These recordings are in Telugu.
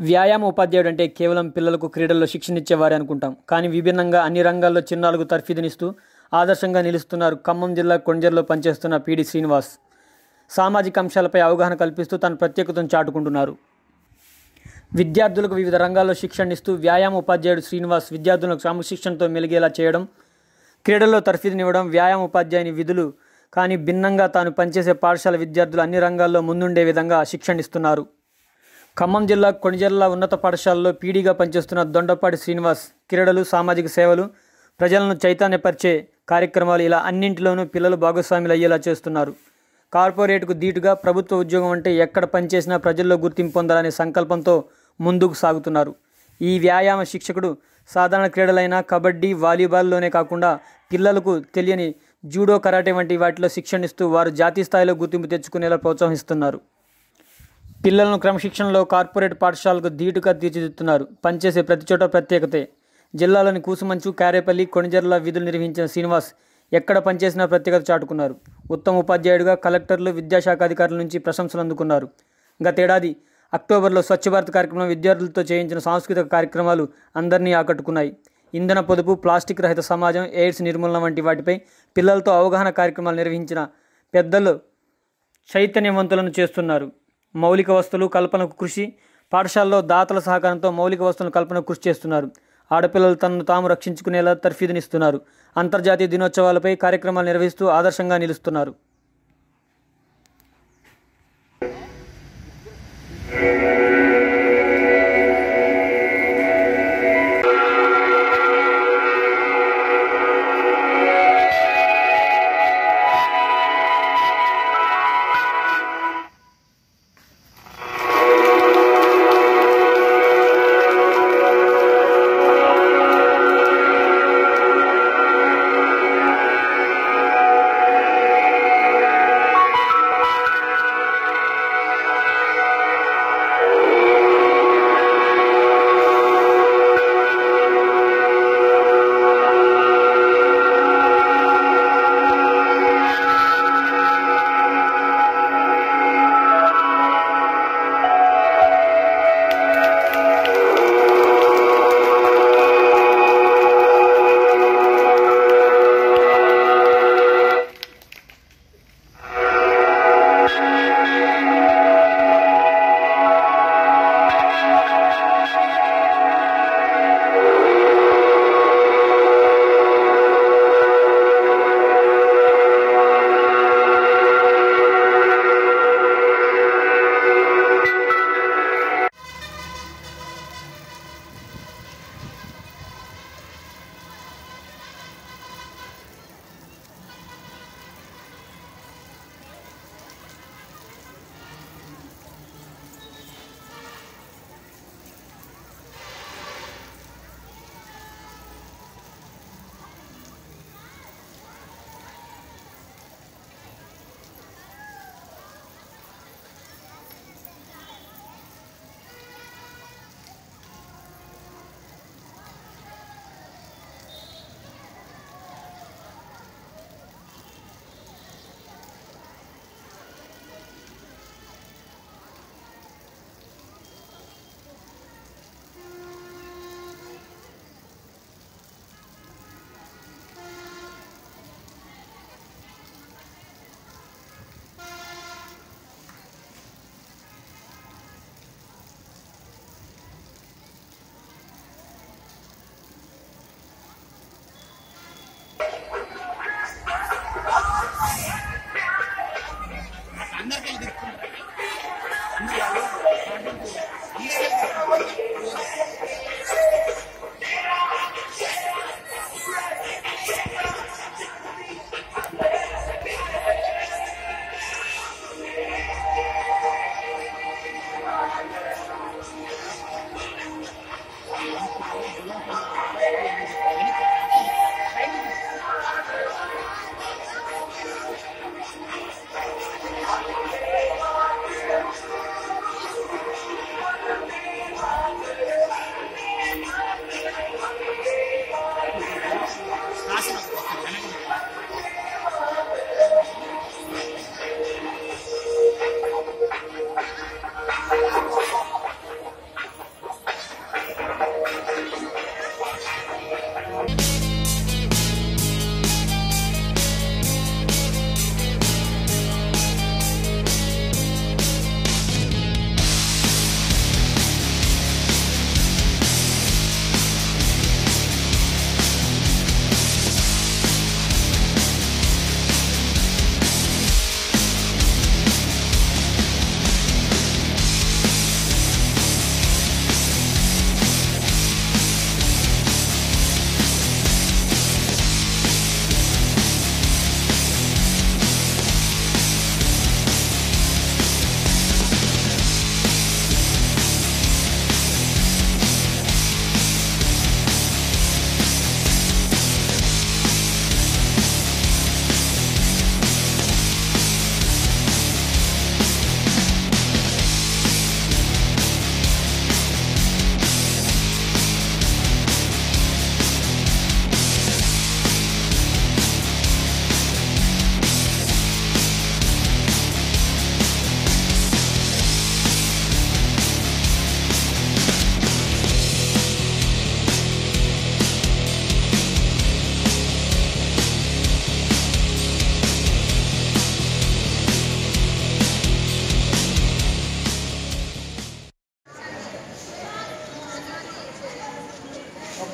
వ్యాయామ ఉపాధ్యాయుడు అంటే కేవలం పిల్లలకు క్రీడల్లో శిక్షణ ఇచ్చేవారే అనుకుంటాం కానీ విభిన్నంగా అన్ని రంగాల్లో చిన్నారులకు తర్ఫీదునిస్తూ ఆదర్శంగా నిలుస్తున్నారు ఖమ్మం జిల్లా కొంజర్లో పనిచేస్తున్న పీడి శ్రీనివాస్ సామాజిక అంశాలపై అవగాహన కల్పిస్తూ తన ప్రత్యేకతను చాటుకుంటున్నారు విద్యార్థులకు వివిధ రంగాల్లో శిక్షణ ఇస్తూ వ్యాయామ ఉపాధ్యాయుడు శ్రీనివాస్ విద్యార్థులకు క్రమశిక్షణతో మెలిగేలా చేయడం క్రీడల్లో తర్ఫీదునివ్వడం వ్యాయామ ఉపాధ్యాయుని విధులు కానీ భిన్నంగా తాను పనిచేసే పాఠశాల విద్యార్థులు అన్ని రంగాల్లో ముందుండే విధంగా శిక్షణ ఇస్తున్నారు ఖమ్మం జిల్లా కొణిజర్ల ఉన్నత పాఠశాలలో పీడీగా పనిచేస్తున్న దొండపాటి శ్రీనివాస్ క్రీడలు సామాజిక సేవలు ప్రజలను చైతన్యపరిచే కార్యక్రమాలు ఇలా అన్నింటిలోనూ పిల్లలు భాగస్వాములు అయ్యేలా చేస్తున్నారు కార్పొరేట్కు ధీటుగా ప్రభుత్వ ఉద్యోగం అంటే ఎక్కడ పనిచేసినా ప్రజల్లో గుర్తింపు పొందాలనే సంకల్పంతో ముందుకు సాగుతున్నారు ఈ వ్యాయామ శిక్షకుడు సాధారణ క్రీడలైన కబడ్డీ వాలీబాల్లోనే కాకుండా పిల్లలకు తెలియని జూడో కరాటే వంటి వాటిలో శిక్షణ ఇస్తూ వారు జాతీయ స్థాయిలో గుర్తింపు తెచ్చుకునేలా ప్రోత్సహిస్తున్నారు పిల్లలను క్రమశిక్షణలో కార్పొరేట్ పాఠశాలకు ధీటుగా తీర్చిదిద్దుతున్నారు పనిచేసే ప్రతి చోట ప్రత్యేకతే జిల్లాలోని కూసుమంచు కారేపల్లి కొణిజర్ల విధులు నిర్వహించిన శ్రీనివాస్ ఎక్కడ పనిచేసినా ప్రత్యేకత చాటుకున్నారు ఉత్తమ ఉపాధ్యాయుడిగా కలెక్టర్లు విద్యాశాఖ అధికారుల నుంచి ప్రశంసలు అందుకున్నారు గతేడాది అక్టోబర్లో స్వచ్ఛ భారత్ కార్యక్రమం విద్యార్థులతో చేయించిన సాంస్కృతిక కార్యక్రమాలు అందరినీ ఆకట్టుకున్నాయి ఇంధన పొదుపు ప్లాస్టిక్ రహిత సమాజం ఎయిడ్స్ నిర్మూలన వంటి వాటిపై పిల్లలతో అవగాహన కార్యక్రమాలు నిర్వహించిన పెద్దలు చైతన్యవంతులను చేస్తున్నారు మౌలిక వస్తువులు కల్పనకు కృషి పాఠశాలలో దాతల సహకారంతో మౌలిక వస్తువుల కల్పనకు కృషి చేస్తున్నారు ఆడపిల్లలు తనను తాము రక్షించుకునేలా తర్ఫీదునిస్తున్నారు అంతర్జాతీయ దినోత్సవాలపై కార్యక్రమాలు నిర్వహిస్తూ ఆదర్శంగా నిలుస్తున్నారు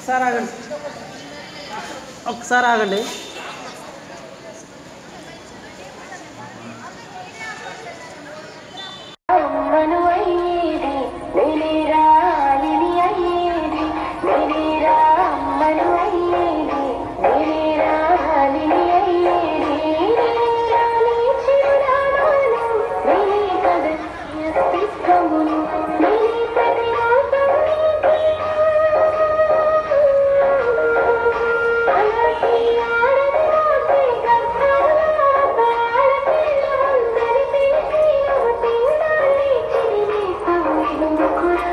ఒకసారి ఆగండి ఒకసారి ఆగండి అమ్మను అయ్యేది నేనేరా నిని అయ్యేది నేనేరా అమ్మను అయ్యేది నేనేరా నిని అయ్యేది నేనేరా నీ చిరునామాను నేనే కదా నీ అస్తిత్వమును నేనే ప్రతిరూపం అలాగే ఆడది రాసే గర్భాల ఆడపిల్లందరి తెలిసి అవతిందాలి చిరిమి పవ్విడుకురా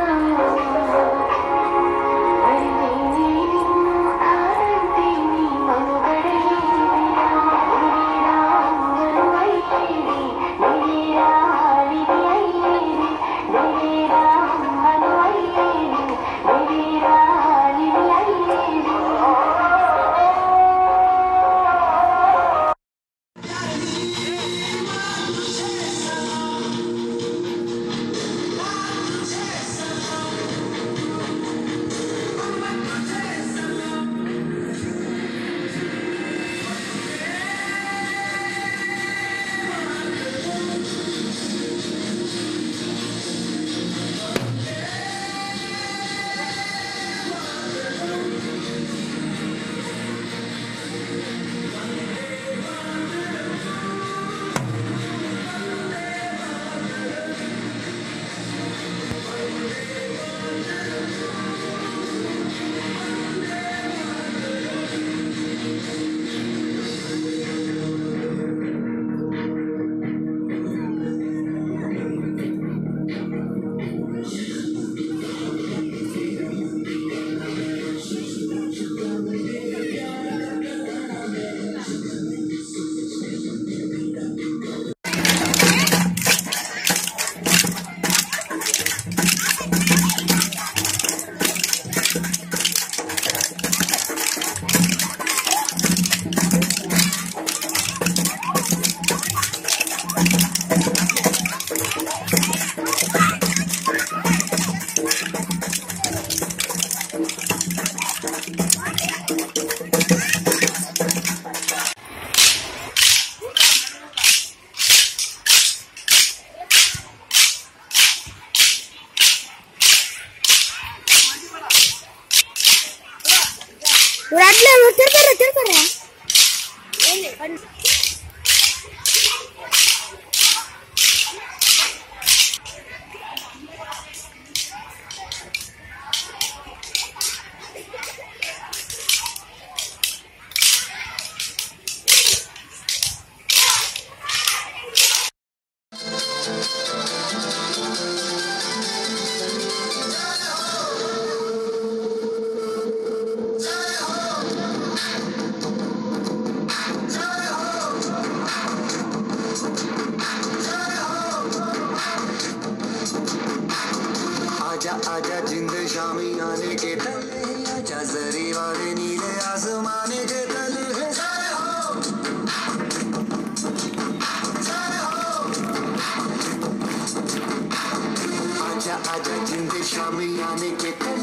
మరి నేనే నిన్ను కాదంటే నీ మనుగడలేదిరా నీరా అమ్మను అయ్యేది నీరా విధి అయ్యేది నీరా అమ్మను అయ్యేది నీరా విధి అయ్యేది రాట్లేదు తిరగరా తిరగరా आजा आजा जिंद शामी आने के तले आजा जरी वाले नीले आसमाने के तले है जय हो जय हो आजा आजा जिंद शामी आने के तले